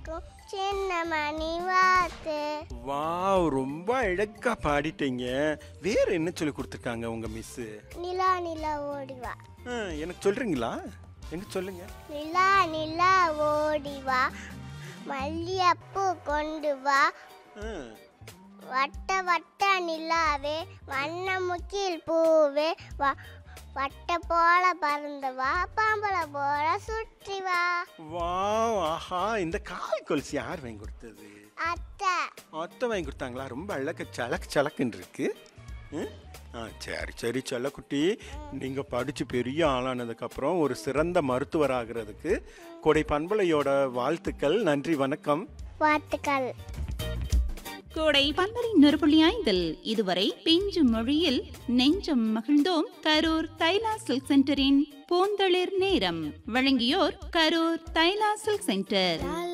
கேட்கும் சின்ன மணி வாத்து வாவ் ரொம்ப அழகா பாடிட்டீங்க வேற என்ன சொல்லி கொடுத்துருக்காங்க உங்க மிஸ் நிலா நிலா ஓடி வா எனக்கு சொல்றீங்களா எங்க சொல்லுங்க நிலா நிலா ஓடி வா மல்லிகைப்பூ கொண்டு வா ஆ, வட்ட வட்ட நிலாவே வண்ண முக்கில் பூவே வா வட்ட போல பறந்து வா பாம்பளை போல சுற்றி வா வாவ் ஆஹா இந்த கால் கொலுசு யார் வாங்கி கொடுத்தது அத்தை அத்தை வாங்கி கொடுத்தாங்களா ரொம்ப அழகா சலக்கு சலக்குன்னு இருக்கு ம்? ஆ சரி சரி செல்லக்குட்டி நீங்கள் படித்து பெரிய ஆளானதுக்கப்புறம் ஒரு சிறந்த மருத்துவர் ஆகிறதுக்கு கொடை பண்பலையோட வாழ்த்துக்கள் நன்றி வணக்கம் வாழ்த்துக்கள் கோடை பந்தரை நொறுபுள்ளி ஐந்தில் இதுவரை பிஞ்சு மொழியில் நெஞ்சம் மகிழ்ந்தோம் கரூர் தைலா சில்க் சென்டரின் பூந்தளிர் நேரம் வழங்கியோர் கரூர் தைலா சில்க் சென்டர்